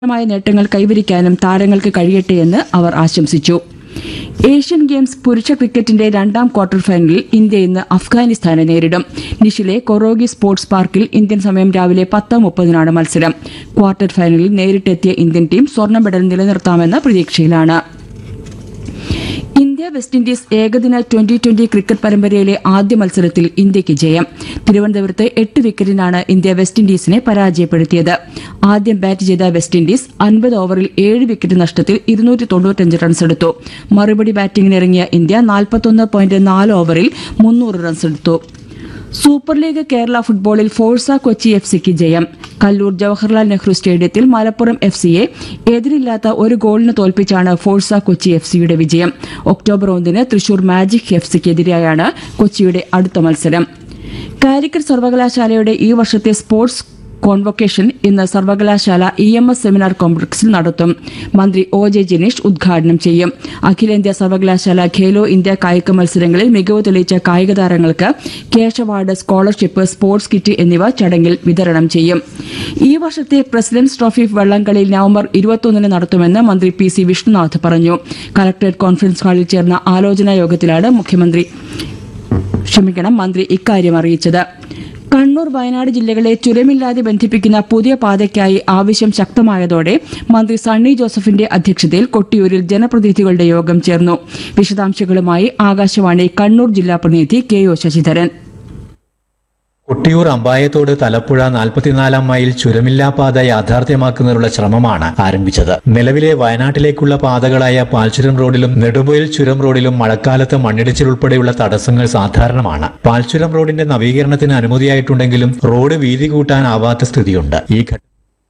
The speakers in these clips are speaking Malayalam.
മായ നേട്ടങ്ങൾ കൈവരിക്കാനും താരങ്ങൾക്ക് കഴിയട്ടെ എന്ന് അവർ ആശംസിച്ചു ഏഷ്യൻ ഗെയിംസ് പുരുഷ ക്രിക്കറ്റിന്റെ രണ്ടാം ക്വാർട്ടർ ഫൈനലിൽ ഇന്ത്യ ഇന്ന് അഫ്ഗാനിസ്ഥാനെ നേരിടും നിഷിലെ കൊറോഗി സ്പോർട്സ് പാർക്കിൽ ഇന്ത്യൻ സമയം രാവിലെ പത്ത് മുപ്പതിനാണ് മത്സരം ക്വാർട്ടർ ഫൈനലിൽ നേരിട്ടെത്തിയ ഇന്ത്യൻ ടീം സ്വർണ്ണ മെഡൽ നിലനിർത്താമെന്ന പ്രതീക്ഷയിലാണ് ഇന്ത്യ വെസ്റ്റ് ഇൻഡീസ് ഏകദിന ട്വന്റി ട്വന്റി ക്രിക്കറ്റ് പരമ്പരയിലെ ആദ്യ മത്സരത്തിൽ ഇന്ത്യയ്ക്ക് ജയം തിരുവനന്തപുരത്ത് എട്ട് വിക്കറ്റിനാണ് ഇന്ത്യ വെസ്റ്റ് ഇൻഡീസിനെ പരാജയപ്പെടുത്തിയത് ആദ്യം ബാറ്റ് ചെയ്ത വെസ്റ്റ് ഇൻഡീസ് അൻപത് ഓവറിൽ ഏഴ് വിക്കറ്റ് നഷ്ടത്തിൽ ഇരുന്നൂറ്റി തൊണ്ണൂറ്റഞ്ച് റൺസ് എടുത്തു മറുപടി ബാറ്റിംഗിനിറങ്ങിയ ഇന്ത്യ നാൽപ്പത്തൊന്ന് പോയിന്റ് നാല് ഓവറിൽ മുന്നൂറ് റൺസ് എടുത്തു സൂപ്പർ ലീഗ് കേരള ഫുട്ബോളിൽ ഫോഴ്സ കൊച്ചി എഫ് സിക്ക് ജയം കല്ലൂർ ജവഹർലാൽ നെഹ്റു സ്റ്റേഡിയത്തിൽ മലപ്പുറം എഫ് സിയെ എതിരില്ലാത്ത ഒരു ഗോളിന് തോൽപ്പിച്ചാണ് ഫോഴ്സ കൊച്ചി എഫ് സിയുടെ വിജയം ഒക്ടോബർ ഒന്നിന് തൃശൂർ മാജിക് എഫ് സിക്കെതിരെയാണ് കൊച്ചിയുടെ അടുത്ത മത്സരം കാലിക്കറ്റ് സർവകലാശാലയുടെ ഈ വർഷത്തെ സ്പോർട്സ് കോൺവൊക്കേഷൻ ഇന്ന് സർവകലാശാല ഇ എം എസ് സെമിനാർ കോംപ്ലക്സിൽ നടത്തും മന്ത്രി ഒ ജെ ജിനീഷ് ഉദ്ഘാടനം ചെയ്യും അഖിലേന്ത്യാ സർവകലാശാല ഖേലോ ഇന്ത്യ കായിക മത്സരങ്ങളിൽ മികവ് തെളിയിച്ച കായിക താരങ്ങൾക്ക് cash award scholarship sports kit എന്നിവ ചടങ്ങിൽ വിതരണം ചെയ്യും ഈ വർഷത്തെ പ്രസിഡന്റ്സ് ട്രോഫി വള്ളംകളി നവംബർ ഇരുപത്തൊന്നിന് നടത്തുമെന്ന് മന്ത്രി പി സി വിഷ്ണുനാഥ് പറഞ്ഞു കലക്ടറേറ്റ് കോൺഫറൻസ് ഹാളിൽ ചേർന്ന ആലോചനാ യോഗത്തിലാണ് മുഖ്യമന്ത്രി ക്ഷമിക്കണം മന്ത്രി ഇക്കാര്യം അറിയിച്ചത് കണ്ണൂർ വയനാട് ജില്ലകളെ ചുരമില്ലാതെ ബന്ധിപ്പിക്കുന്ന പുതിയ പാതയ്ക്കായി ആവശ്യം ശക്തമായതോടെ മന്ത്രി സണ്ണി ജോസഫിന്റെ അധ്യക്ഷതയിൽ കൊട്ടിയൂരിൽ ജനപ്രതിനിധികളുടെ യോഗം ചേർന്നു വിശദാംശങ്ങളുമായി ആകാശവാണി കണ്ണൂർ ജില്ലാ പ്രതിനിധി കെ ഒ ശശിധരൻ കൊട്ടിയൂർ അമ്പായത്തോട് തലപ്പുഴ നാൽപ്പത്തിനാലാം മൈൽ ചുരമില്ലാ പാത യാഥാർത്ഥ്യമാക്കുന്നതിനുള്ള ശ്രമമാണ് ആരംഭിച്ചത് നിലവിലെ വയനാട്ടിലേക്കുള്ള പാതകളായ പാൽച്ചുരം റോഡിലും നെടുമ്പൊയിൽ ചുരം റോഡിലും മഴക്കാലത്ത് മണ്ണിടിച്ചിൽ ഉൾപ്പെടെയുള്ള തടസ്സങ്ങൾ സാധാരണമാണ് പാൽച്ചുരം റോഡിന്റെ നവീകരണത്തിന് അനുമതിയായിട്ടുണ്ടെങ്കിലും റോഡ് വീതി കൂട്ടാനാവാത്ത സ്ഥിതിയുണ്ട് ഈ ഘട്ട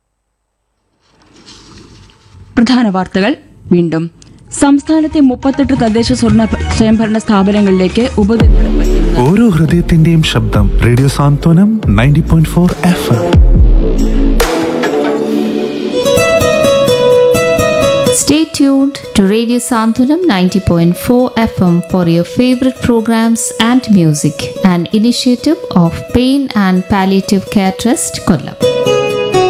പ്രധാന വാർത്തകൾ വീണ്ടും സംസ്ഥാനത്തെ മുപ്പത്തെട്ട് തദ്ദേശ സ്വർണ്ണ സ്വയംഭരണ സ്ഥാപനങ്ങളിലേക്ക് ഉപതെരഞ്ഞെടുപ്പ് ഇന്ന് ഓരോ ഹൃദയത്തിന്റെയും ശബ്ദം radio Santhwanam ninety point four F M Stay tuned to Radio Santunam 90.4 FM for your favorite programs and music, an initiative of Pain and Palliative Care Trust, Kollam.